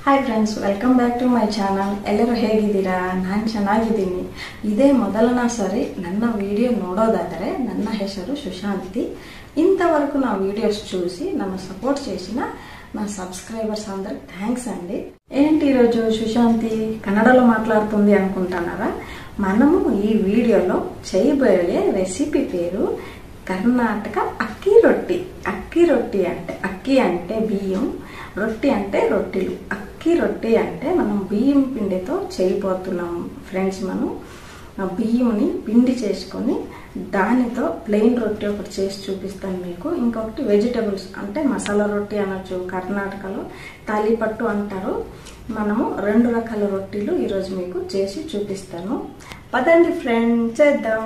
hi friends welcome back to my channel ಎಲ್ಲರೂ ಹೇಗಿದ್ದೀರಾ ನಾನು ಚೆನ್ನಾಗಿದ್ದೀನಿ ಇದೇ ಮೊದಲನ ಸರಿ ನನ್ನ ವಿಡಿಯೋ ನೋಡೋದಾದರೆ ನನ್ನ ಹೆಸರು సుశాంతి ఇంతవరకు నా వీడియోస్ చూసి నన్ను సపోర్ట్ చేసిన నా సబ్స్క్రైబర్స్ అందరికి థ్యాంక్స్ అండి ఏంటి ఈరోజు సుశాంతి కన్నడలో మాట్లాడుతుంది అనుకుంటున్నారా మనము ఈ వీడియోలో చేయబోయే రెసిపీ పేరు కర్ణాటక అక్కి రొట్టి అక్కి రొట్టి అంటే అక్కి అంటే బియ్యం రొట్టి అంటే రొట్టెలు అక్కి రొట్టి అంటే మనం బియ్యం పిండితో చేయబోతున్నాం ఫ్రెండ్స్ మనం ఆ బియ్యంని పిండి చేసుకొని దానితో ప్లెయిన్ రొట్టి ఒకటి చేసి చూపిస్తాను మీకు ఇంకొకటి వెజిటబుల్స్ అంటే మసాలా రొట్టి అనొచ్చు కర్ణాటకలో తాలిపట్టు అంటారు మనము రెండు రకాల రొట్టెలు ఈరోజు మీకు చేసి చూపిస్తాను పదండి ఫ్రెండ్ చేద్దాం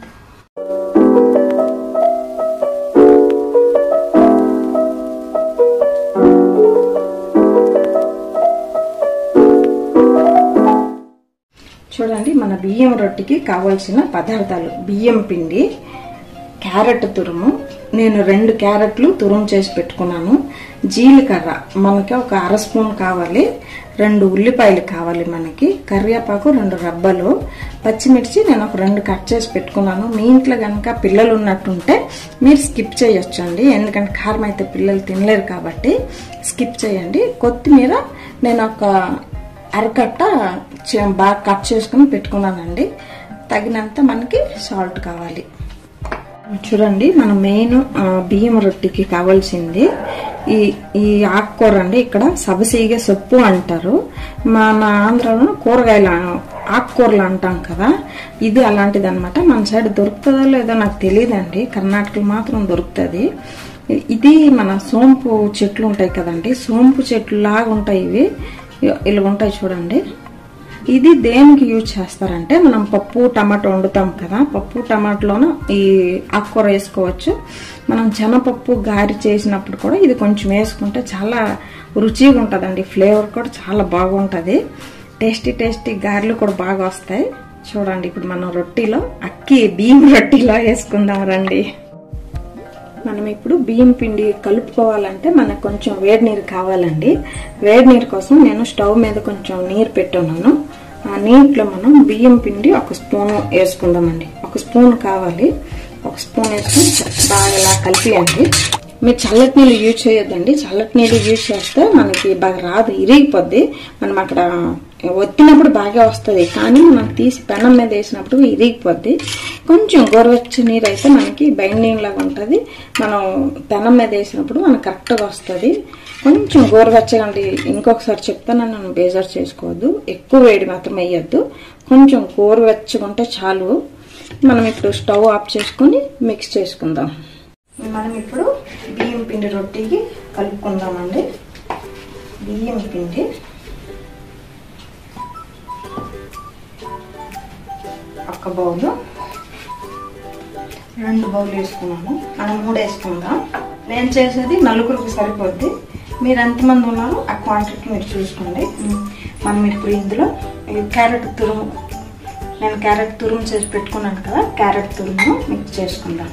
చూడండి మన బియ్యం రొట్టికి కావాల్సిన పదార్థాలు బియ్యం పిండి క్యారెట్ తురుము నేను రెండు క్యారెట్లు తురుము చేసి పెట్టుకున్నాను జీలకర్ర మనకి ఒక అర స్పూన్ కావాలి రెండు ఉల్లిపాయలు కావాలి మనకి కరివేపాకు రెండు రబ్బలు పచ్చిమిర్చి నేను ఒక రెండు కట్ చేసి పెట్టుకున్నాను మీ ఇంట్లో కనుక పిల్లలు ఉన్నట్టుంటే మీరు స్కిప్ చేయొచ్చు అండి ఎందుకంటే కారం అయితే పిల్లలు తినలేరు కాబట్టి స్కిప్ చేయండి కొత్తిమీర నేను ఒక అరకట్ట బాగా కట్ చేసుకుని పెట్టుకున్నానండి తగినంత మనకి సాల్ట్ కావాలి చూడండి మన మెయిన్ బియ్యం రొట్టికి కావాల్సింది ఈ ఈ ఆకుకూర అండి ఇక్కడ సబసీగ సొప్పు అంటారు మన ఆంధ్రలో కూరగాయలు ఆకుకూరలు అంటాం కదా ఇది అలాంటిది అనమాట మన సైడ్ దొరుకుతుందో లేదో నాకు తెలియదండి కర్ణాటకలో మాత్రం దొరుకుతుంది ఇది మన సోంపు చెట్లు ఉంటాయి కదండి సోంపు చెట్లు లాగా ఉంటాయి ఇవి ఇలా ఉంటాయి చూడండి ఇది దేనికి యూజ్ చేస్తారంటే మనం పప్పు టమాటో వండుతాం కదా పప్పు టమాటోలోనూ ఈ ఆకుకూర వేసుకోవచ్చు మనం శనపప్పు గారి చేసినప్పుడు కూడా ఇది కొంచెం వేసుకుంటే చాలా రుచిగా ఉంటుందండి ఫ్లేవర్ కూడా చాలా బాగుంటుంది టేస్టీ టేస్టీ గారెలు కూడా బాగా వస్తాయి చూడండి ఇప్పుడు మనం రొట్టిలో అక్కి బియ్యం రొట్టిలో వేసుకుందాం రండి మనం ఇప్పుడు బియ్యం పిండి కలుపుకోవాలంటే మనకు కొంచెం వేడి నీరు కావాలండి వేడి నీరు కోసం నేను స్టవ్ మీద కొంచెం నీరు పెట్టున్నాను ఆ నీటిలో మనం బియ్యం పిండి ఒక స్పూన్ వేసుకుందామండి ఒక స్పూన్ కావాలి ఒక స్పూన్ వేసుకుని బాగా ఇలా కలిపియండి మీరు చల్లటి నీళ్ళు యూజ్ చేయొద్దండి చల్లటి నీళ్ళు యూజ్ చేస్తే మనకి బాగా రాదు ఇరిగిపోద్ది మనం అక్కడ ఒత్తినప్పుడు బాగా వస్తుంది కానీ మనం తీసి పెనం మీద వేసినప్పుడు ఇరిగిపోద్ది కొంచెం గోరువెచ్చ నీరు అయితే మనకి బైండింగ్ లాగా ఉంటుంది మనం పెనం మీద వేసినప్పుడు మనకు కరెక్ట్గా వస్తుంది కొంచెం గోరువెచ్చగా అంటే ఇంకొకసారి చెప్తాను నన్ను బేజార్ చేసుకోవద్దు ఎక్కువ వేడి మాత్రం వేయద్దు కొంచెం గోరువెచ్చగా ఉంటే చాలు మనం ఇప్పుడు స్టవ్ ఆఫ్ చేసుకొని మిక్స్ చేసుకుందాం మనం ఇప్పుడు బియ్యం పిండి రొట్టికి కలుపుకుందామండి బియ్యం పిండి ఒక బౌలు రెండు బౌలు వేసుకున్నాము మనం మూడు వేసుకుందాం నేను చేసేది నలుగురికి సరిపోద్ది మీరు ఎంతమంది ఉన్నారో ఆ క్వాంటిటీ మీరు చూసుకోండి మనం ఇప్పుడు ఇందులో క్యారెట్ తురుము నేను క్యారెట్ తురుము చేసి పెట్టుకున్నాను కదా క్యారెట్ తురుము మిక్స్ చేసుకుందాం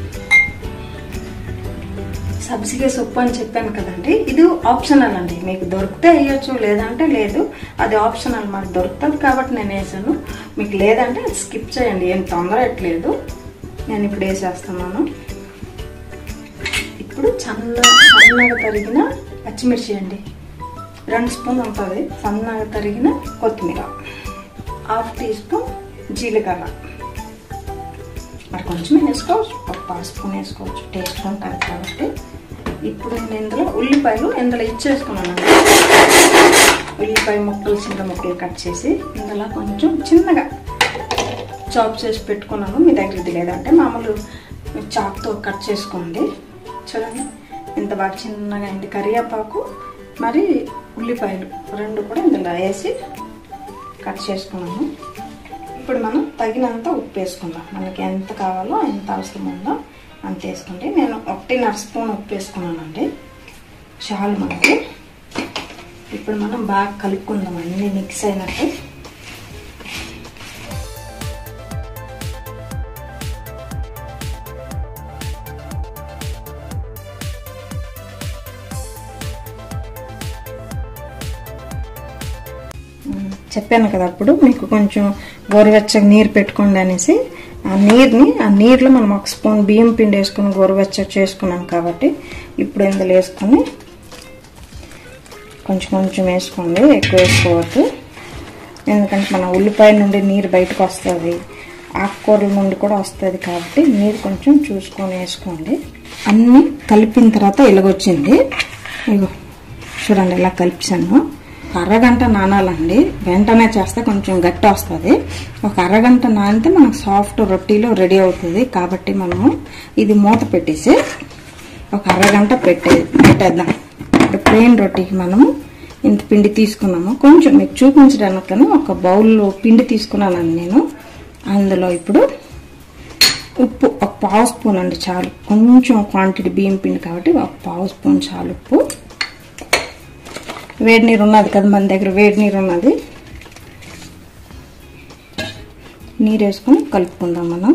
సబ్సిడీ సొప్పు అని చెప్పాను కదండి ఇది ఆప్షనల్ అండి మీకు దొరికితే వేయచ్చు లేదంటే లేదు అది ఆప్షనల్ మాకు దొరుకుతుంది కాబట్టి నేను వేసాను మీకు లేదంటే స్కిప్ చేయండి ఏం తొందర ఎట్లేదు నేను ఇప్పుడు వేసేస్తున్నాను ఇప్పుడు చల్ల సన్నగా తరిగిన పచ్చిమిర్చి అండి రెండు స్పూన్ ఉంటుంది సన్నగా తరిగిన కొత్తిమీర హాఫ్ టీ స్పూన్ జీలకర్ర మరి కొంచెం వేసుకోవచ్చు ఒక స్పూన్ వేసుకోవచ్చు టేస్ట్ ఉంటుంది కాబట్టి ఇప్పుడు నేను ఇందులో ఉల్లిపాయలు ఇందులో ఇచ్చేసుకున్నాను ఉల్లిపాయ ముక్కలు చిన్న ముక్కలు కట్ చేసి ఇందులో కొంచెం చిన్నగా చాప్ చేసి పెట్టుకున్నాను మీ దగ్గరది లేదంటే మామూలు చాప్తో కట్ చేసుకోండి చూడండి ఇంత బాగా చిన్నగా అయింది కరివేపాకు మరి ఉల్లిపాయలు రెండు కూడా ఇందులో వేసి కట్ చేసుకున్నాము ఇప్పుడు మనం తగినంత ఉప్పు వేసుకుందాం మనకి ఎంత కావాలో ఎంత అవసరం ఉందో అంత వేసుకోండి నేను ఒకటిన్నర స్పూన్ ఉప్పు వేసుకున్నానండి చాలు మనకి ఇప్పుడు మనం బాగా కలుపుకుందాం అన్నీ మిక్స్ అయినట్టు చెప్పాను కదా అప్పుడు మీకు కొంచెం గోరువెచ్చగా నీరు పెట్టుకోండి అనేసి ఆ నీరుని ఆ నీరులో మనం ఒక స్పూన్ బియ్యం పిండి వేసుకుని గోరువెచ్చగా చేసుకున్నాం కాబట్టి ఇప్పుడు ఇందులో వేసుకొని కొంచెం కొంచెం వేసుకోండి ఎక్కువ వేసుకోవద్దు ఎందుకంటే మన ఉల్లిపాయ నుండి నీరు బయటకు వస్తుంది ఆకుకూరల నుండి కూడా వస్తుంది కాబట్టి నీరు కొంచెం చూసుకొని వేసుకోండి అన్నీ కలిపిన తర్వాత ఇలాగొచ్చింది ఇగో చూడండి ఇలా కలిపాను ఒక అరగంట నానాలండి వెంటనే చేస్తే కొంచెం గట్టి వస్తుంది ఒక అరగంట నానితే మనకు సాఫ్ట్ రొట్టెలు రెడీ అవుతుంది కాబట్టి మనము ఇది మూత పెట్టేసి ఒక అరగంట పెట్టే పెట్టేద్దాం ఇప్పుడు ప్లెయిన్ రొట్టెకి మనము ఇంత పిండి తీసుకున్నాము కొంచెం మీకు చూపించడానికని ఒక బౌల్లో పిండి తీసుకున్నానండి నేను అందులో ఇప్పుడు ఉప్పు ఒక పావు స్పూన్ అండి చాలు కొంచెం క్వాంటిటీ బియ్యం పిండి కాబట్టి ఒక పావు స్పూన్ చాలు ఉప్పు వేడి నీరు ఉన్నది కదా మన దగ్గర వేడి నీరు ఉన్నది నీరు వేసుకొని కలుపుకుందాం మనం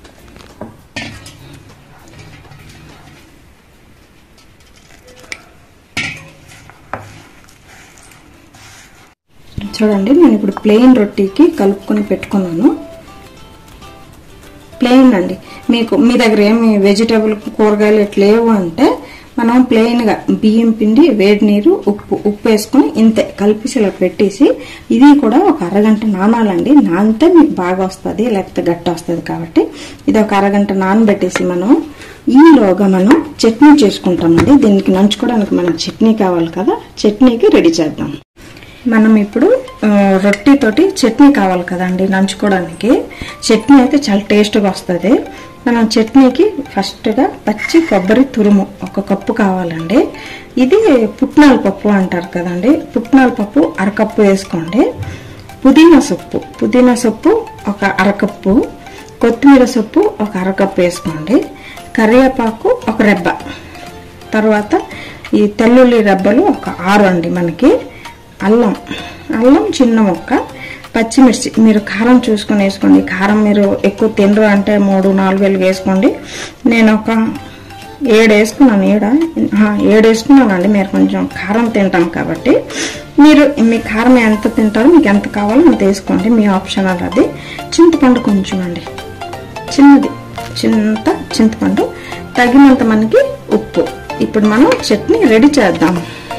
చూడండి నేను ఇప్పుడు ప్లెయిన్ రొట్టెకి కలుపుకొని పెట్టుకున్నాను ప్లెయిన్ అండి మీకు మీ దగ్గర ఏమి వెజిటేబుల్ కూరగాయలు ఇట్లా లేవు అంటే మనం ప్లెయిన్గా బియ్యం పిండి వేడి నీరు ఉప్పు ఉప్పు వేసుకొని ఇంతే కలిపేసి ఇలా పెట్టేసి ఇది కూడా ఒక అరగంట నానాలండి నానితే మీకు బాగా వస్తుంది లేకపోతే గట్టి వస్తుంది కాబట్టి ఇది ఒక అరగంట నానబెట్టేసి మనం ఈలోగా మనం చట్నీ చేసుకుంటామండి దీనికి నంచుకోవడానికి మనకు చట్నీ కావాలి కదా చట్నీకి రెడీ చేద్దాం మనం ఇప్పుడు ఆ, రొట్టెతోటి చట్నీ కావాలి కదండి నంచుకోవడానికి చట్నీ అయితే చాలా టేస్ట్గా వస్తుంది మనం చట్నీకి ఫస్ట్గా పచ్చి కొబ్బరి తురుము ఒక కప్పు కావాలండి ఇది పుట్నాల పప్పు అంటారు కదండి పుట్నాల పప్పు అరకప్పు వేసుకోండి పుదీనా సొప్పు పుదీనా సొప్పు ఒక అరకప్పు కొత్తిమీర సొప్పు ఒక అరకప్పు వేసుకోండి కరివేపాకు ఒక రెబ్బ తర్వాత ఈ తెల్లుల్లి రెబ్బలు ఒక ఆరు అండి మనకి అల్లం అల్లం చిన్న ముక్క పచ్చిమిర్చి మీరు కారం చూసుకొని వేసుకోండి కారం మీరు ఎక్కువ తినరు అంటే మూడు నాలుగు వేలు వేసుకోండి నేను ఒక ఏడు వేసుకున్నాను ఏడ ఆ, ఏడు వేసుకున్నానండి మీరు కొంచెం కారం తింటాం కాబట్టి మీరు మీ కారం ఎంత తింటారో మీకు ఎంత కావాలో అంత వేసుకోండి మీ ఆప్షన్ అది చింతపండు కొంచెం అండి చిన్నది చింత చింతపండు తగినంత మనకి ఉప్పు ఇప్పుడు మనం చట్నీ రెడీ చేద్దాం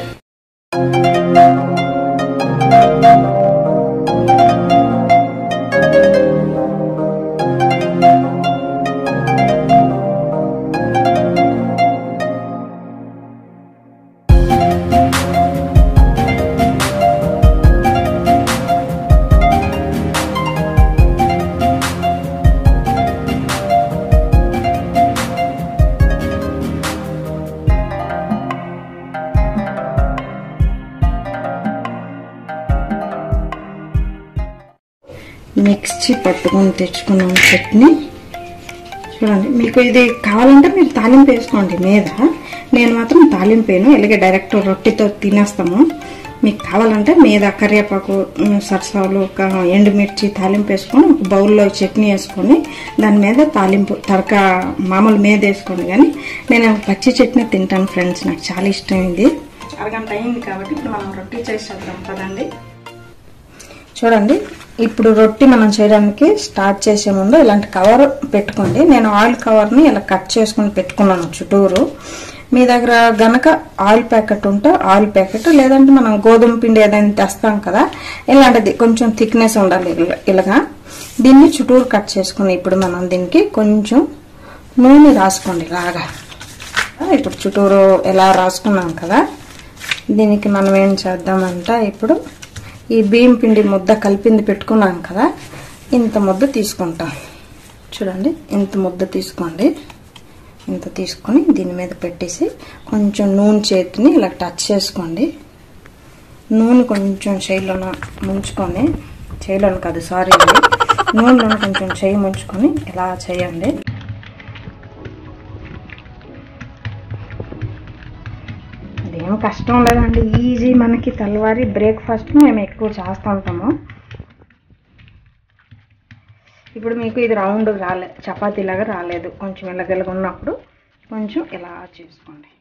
మిక్సీ పట్టుకొని తెచ్చుకున్నాం చట్నీ చూడండి మీకు ఇది కావాలంటే మీరు తాలింపు వేసుకోండి మీద నేను మాత్రం తాలింపు వేయను ఇలాగే డైరెక్ట్ రొట్టెతో తినేస్తాము మీకు కావాలంటే మీద కరివేపాకు ఉమ్, సరసాలు ఒక ఎండుమిర్చి తాలింపు వేసుకొని ఒక బౌల్లో చట్నీ వేసుకొని దాని మీద తాలింపు తడక మామూలు మీద వేసుకోండి కానీ నేను పచ్చి చట్నీ తింటాను ఫ్రెండ్స్ నాకు చాలా ఇష్టం ఇది అరగంట అయింది కాబట్టి ఇప్పుడు మనం రొట్టె చేసేద్దాం కదండి చూడండి ఇప్పుడు రొట్టి మనం చేయడానికి స్టార్ట్ చేసే ముందు ఇలాంటి కవర్ పెట్టుకోండి నేను ఆయిల్ కవర్ని ఇలా కట్ చేసుకుని పెట్టుకున్నాను చుట్టూరు మీ దగ్గర గనక ఆయిల్ ప్యాకెట్ ఉంటే ఆయిల్ ప్యాకెట్ లేదంటే మనం గోధుమ పిండి ఏదైనా తెస్తాం కదా ఇలాంటిది కొంచెం థిక్నెస్ ఉండాలి ఇలా- ఇలాగా దీన్ని చుట్టూరు కట్ చేసుకుని ఇప్పుడు మనం దీనికి కొంచెం నూనె రాసుకోండి ఇలాగా ఇప్పుడు చుట్టూరు ఎలా రాసుకున్నాం కదా దీనికి మనం ఏం చేద్దామంటే ఇప్పుడు ఈ బియ్యం పిండి ముద్ద కలిపింది పెట్టుకున్నాం కదా ఇంత ముద్ద తీసుకుంటాం చూడండి ఇంత ముద్ద తీసుకోండి ఇంత తీసుకొని దీని మీద పెట్టేసి కొంచెం నూనె చేతిని ఇలా టచ్ చేసుకోండి నూనె కొంచెం చేయిలోన ముంచుకొని చేయిలోన కాదు సారీ అండి నూనెలో కొంచెం చేయి ముంచుకొని ఇలా చేయండి అదేం కష్టం లేదండి ఈజీ మనకి తెల్లవారి బ్రేక్ఫాస్ట్ మేము ఎక్కువ చేస్తూ ఉంటాము ఇప్పుడు మీకు ఇది రౌండ్ రాలే చపాతీలాగా రాలేదు కొంచెం ఇలాగెలగా ఉన్నప్పుడు కొంచెం ఇలా చేసుకోండి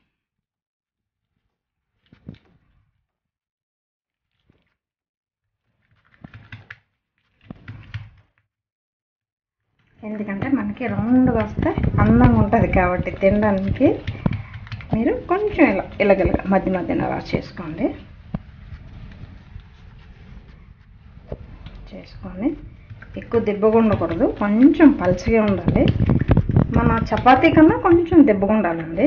ఎందుకంటే మనకి రౌండ్గా వస్తే అందంగా ఉంటుంది కాబట్టి తినడానికి మీరు కొంచెం ఇలా ఇలగలగా మధ్య మధ్యన అలా చేసుకోండి చేసుకొని ఎక్కువ దెబ్బగా ఉండకూడదు కొంచెం పలుచగా ఉండాలి మన చపాతీ కన్నా కొంచెం దెబ్బగా ఉండాలండి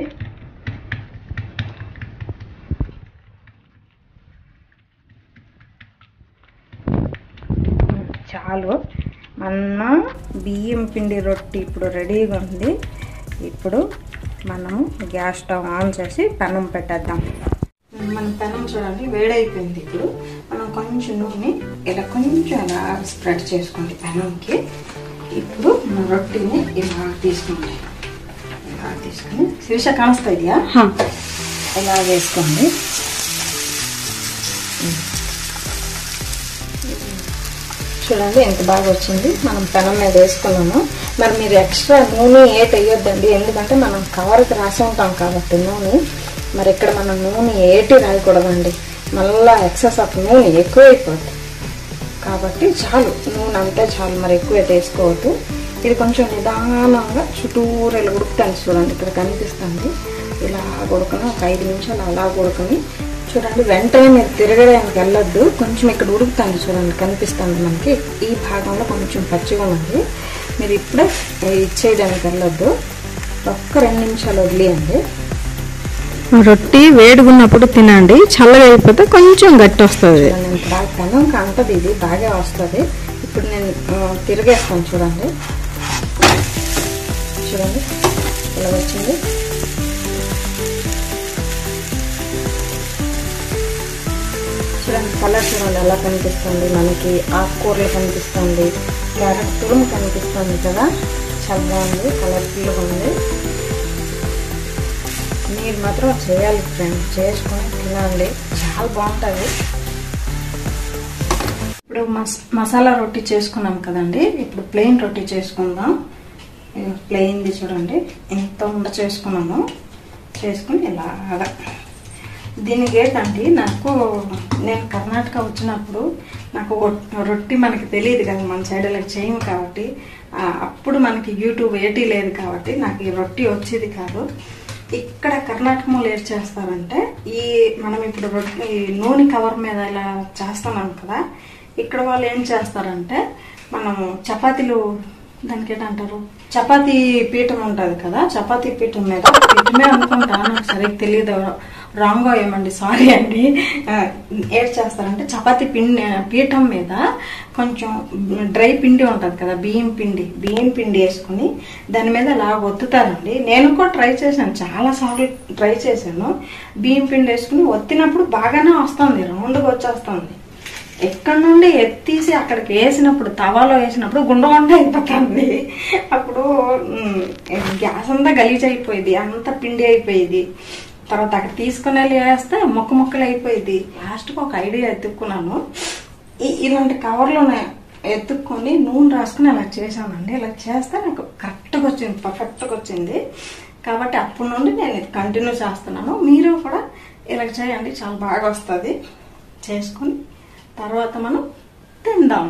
చాలు మన బియ్యం పిండి రొట్టి ఇప్పుడు రెడీగా ఉంది ఇప్పుడు మనము గ్యాస్ స్టవ్ ఆన్ చేసి పెనం పెట్టేద్దాం మన పెనం చూడండి వేడైపోయింది ఇప్పుడు మనం కొంచెం నూనె ఇలా కొంచెం ఇలా స్ప్రెడ్ చేసుకోండి పెనంకి ఇప్పుడు మన రొట్టిని ఇలా తీసుకోండి ఇలా తీసుకొని శీర్ష కాస్తాయి ఇలా వేసుకోండి చూడండి ఎంత బాగా వచ్చింది మనం పెనం మీద వేసుకున్నాము మరి మీరు ఎక్స్ట్రా నూనె ఏటి వేయొద్దండి ఎందుకంటే మనం కవర్కి రాసి ఉంటాం కాబట్టి నూనె మరి ఇక్కడ మనం నూనె ఏటి రాయకూడదండి మళ్ళా ఎక్సెస్ ఆఫ్ నూనె ఎక్కువైపోద్ది కాబట్టి చాలు నూనె అంతే చాలు మరి ఎక్కువ వేసుకోవద్దు ఇది కొంచెం నిదానంగా చుట్టూరు ఇలా ఉడుకుతాను చూడండి ఇక్కడ కనిపిస్తుంది ఇలా ఉడకని ఒక ఐదు నిమిషాలు అలా ఉడకని చూడండి వెంటనే మీరు తిరగడానికి వెళ్ళొద్దు కొంచెం ఇక్కడ ఉడుకుతుంది చూడండి కనిపిస్తుంది మనకి ఈ భాగంలో కొంచెం పచ్చిగా ఉంది మీరు ఇప్పుడే ఇచ్చేయడానికి వెళ్ళొద్దు ఒక్క రెండు నిమిషాలు వదిలేయండి రొట్టి వేడిగున్నప్పుడు తినండి చల్లగా అయిపోతే కొంచెం గట్టి వస్తుంది నేను బాగా పెనం కంటది ఇది బాగా వస్తుంది ఇప్పుడు నేను ఆ, తిరిగేస్తాను చూడండి చూడండి ఇలా వచ్చింది చూడండి కలర్ చూడండి ఎలా కనిపిస్తుంది మనకి ఆకుకూరలు కనిపిస్తుంది క్యారెట్ తురుము కనిపిస్తుంది కదా చాలా బాగుంది కలర్ఫుల్గా ఉంది మీరు మాత్రం చేయాలి ఫ్రెండ్ చేసుకొని తినండి చాలా బాగుంటుంది ఇప్పుడు మస్ మసాలా రొట్టి చేసుకున్నాం కదండి ఇప్పుడు ప్లెయిన్ రొట్టి చేసుకుందాం ప్లెయిన్ది చూడండి ఎంత ఉండ చేసుకున్నాము చేసుకుని ఇలాగా దీనికి ఏంటంటే నాకు నేను కర్ణాటక వచ్చినప్పుడు నాకు ఒ- రొట్టి మనకి తెలియదు కదా మన సైడ్ ఇలా చేయము కాబట్టి ఆ, అప్పుడు మనకి యూట్యూబ్ ఏటీ లేదు కాబట్టి నాకు ఈ రొట్టి వచ్చేది కాదు ఇక్కడ కర్ణాటక వాళ్ళు ఏం చేస్తారంటే ఈ మనం ఇప్పుడు రొట్టి ఈ నూనె కవర్ మీద ఇలా చేస్తున్నాం కదా ఇక్కడ వాళ్ళు ఏం చేస్తారంటే మనము చపాతీలు దానికి ఏంటంటారు చపాతీ పీఠం ఉంటుంది కదా చపాతీ పీఠం మీద పీఠమే అనుకుంటా నాకు సరిగ్గా తెలియదు రాంగ్ ఏమండి సారీ అండి ఆ, ఏం చేస్తారంటే చపాతీ పిండి పీఠం మీద కొంచెం డ్రై పిండి ఉంటుంది కదా బియ్యం పిండి బియ్యం పిండి వేసుకుని దాని మీద అలా ఒత్తుతారండి నేను కూడా ట్రై చేశాను చాలా సార్లు ట్రై చేశాను బియ్యం పిండి వేసుకుని ఒత్తినప్పుడు బాగానే వస్తుంది రౌండ్గా వచ్చేస్తుంది ఎక్కడి నుండి ఎత్తీసి అక్కడికి వేసినప్పుడు తవాలో వేసినప్పుడు గుండ గుండ అయిపోతుంది అప్పుడు మ్, గ్యాస్ అంతా గలీజ్ అయిపోయింది అంత పిండి అయిపోయింది తర్వాత అక్కడ తీసుకుని వెళ్ళి వేస్తే మొక్క మొక్కలు అయిపోయింది లాస్ట్కి ఒక ఐడియా ఎత్తుక్కున్నాను ఈ- ఇలాంటి కవర్లోనే ఎత్తుక్కొని నూనె రాసుకుని అలా చేశానండి ఇలా చేస్తే నాకు కరెక్ట్గా వచ్చింది పర్ఫెక్ట్గా వచ్చింది కాబట్టి అప్పటి నుండి నేను ఇది కంటిన్యూ చేస్తున్నాను మీరు కూడా ఇలా చేయండి చాలా బాగా వస్తుంది చేసుకొని తర్వాత మనం తిందాం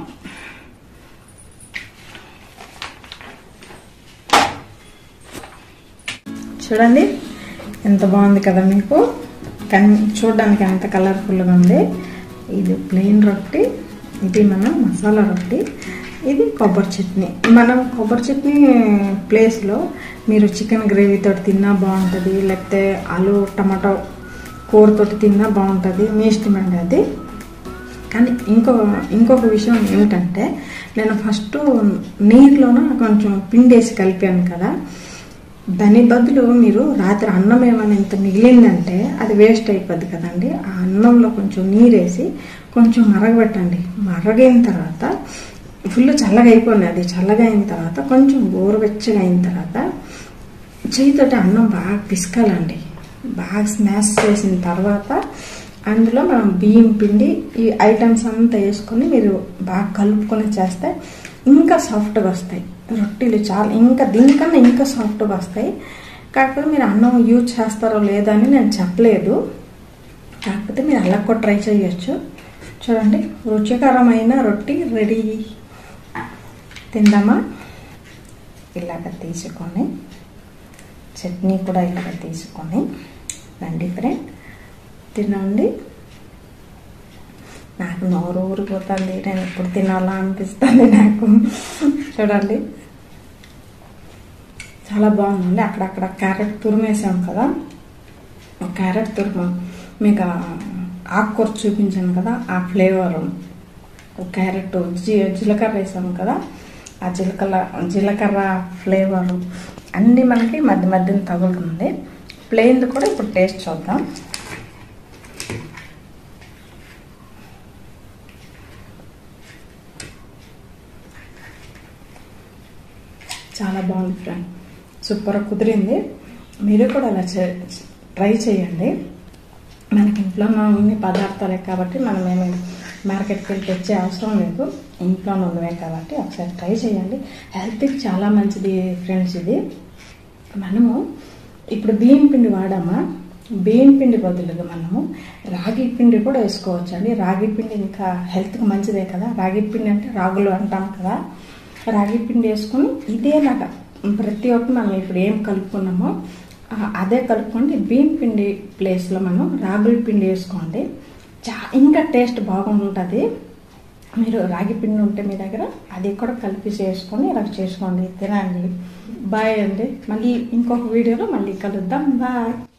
చూడండి ఎంత బాగుంది కదా మీకు కన్ చూడడానికి ఎంత కలర్ఫుల్గా ఉంది ఇది ప్లెయిన్ రొట్టి ఇది మన మసాలా రొట్టి ఇది కొబ్బరి చట్నీ మనం కొబ్బరి చట్నీ ప్లేస్లో మీరు చికెన్ గ్రేవీతో తిన్నా బాగుంటుంది లేకపోతే ఆలు టమాటో కూరతోటి తిన్నా బాగుంటుంది మీ ఇష్టమండి అది కానీ ఇంకో ఇంకొక విషయం ఏమిటంటే నేను ఫస్ట్ నీరులోన కొంచెం పిండేసి కలిపాను కదా దాని బదులు మీరు రాత్రి అన్నం ఏమైనా ఇంత మిగిలిందంటే అది వేస్ట్ అయిపోద్ది కదండి ఆ అన్నంలో కొంచెం నీరేసి కొంచెం మరగబెట్టండి మరగిన తర్వాత ఫుల్ చల్లగా అయిపోయింది అది చల్లగా అయిన తర్వాత కొంచెం గోరువెచ్చగా అయిన తర్వాత చేయితోటి అన్నం బాగా పిసకాలండి బాగా స్మాష్ చేసిన తర్వాత అందులో మనం బియ్యం పిండి ఈ ఐటమ్స్ అంతా వేసుకొని మీరు బాగా కలుపుకొని చేస్తే ఇంకా సాఫ్ట్గా వస్తాయి రొట్టెలు చాలా ఇంకా దీనికన్నా ఇంకా సాఫ్ట్గా వస్తాయి కాకపోతే మీరు అన్నం యూజ్ చేస్తారో లేదో అని నేను చెప్పలేదు కాకపోతే మీరు అలా కూడా ట్రై చేయొచ్చు చూడండి రుచికరమైన రొట్టి రెడీ తిందామా ఇలాగ తీసుకొని చట్నీ కూడా ఇలాగ తీసుకొని రండి ఫ్రెండ్ తినండి నాకు నోరు ఊరిపోతుంది నేను ఎప్పుడు తినాలా అనిపిస్తుంది నాకు చూడండి చాలా బాగుందండి అక్కడక్కడ క్యారెట్ తురిమేసాం కదా ఆ క్యారెట్ తురుము మీకు ఆ ఆకుకూర చూపించాను కదా ఆ ఫ్లేవర్ క్యారెట్ జీ జీలకర్ర వేసాం కదా ఆ జీలకర్ర జీలకర్ర ఫ్లేవర్ అన్నీ మనకి మధ్య మధ్యన తగులుతుంది ప్లెయిన్ది కూడా ఇప్పుడు టేస్ట్ చూద్దాం చాలా బాగుంది ఫ్రెండ్ సూపర్ కుదిరింది మీరు కూడా అలా చే- ట్రై చేయండి మనకి ఇంట్లో ఉన్న పదార్థాలే కాబట్టి మనం ఏమి మార్కెట్కి వెళ్ళి తెచ్చే అవసరం లేదు ఇంట్లోనే ఉన్నవే కాబట్టి ఒకసారి ట్రై చేయండి హెల్త్కి చాలా మంచిది ఫ్రెండ్స్ ఇది మనము ఇప్పుడు బియ్యం పిండి వాడామా బియ్యం పిండి బదులుగా మనము రాగి పిండి కూడా వేసుకోవచ్చు అండి రాగి పిండి ఇంకా హెల్త్కి మంచిదే కదా రాగి పిండి అంటే రాగులు అంటాం కదా రాగి పిండి వేసుకొని ఇదేలాగా ప్రతి ఒక్కటి మనం ఇప్పుడు ఏం కలుపుకున్నామో ఆ, అదే కలుపుకోండి బియ్యం పిండి ప్లేస్లో మనం రాగుల పిండి వేసుకోండి చా ఇంకా టేస్ట్ బాగుంటుంది మీరు రాగి పిండి ఉంటే మీ దగ్గర అది కూడా కలిపి చేసుకొని ఇలా చేసుకోండి తినండి బాయ్ అండి మళ్ళీ ఇంకొక వీడియోలో మళ్ళీ కలుద్దాం బాయ్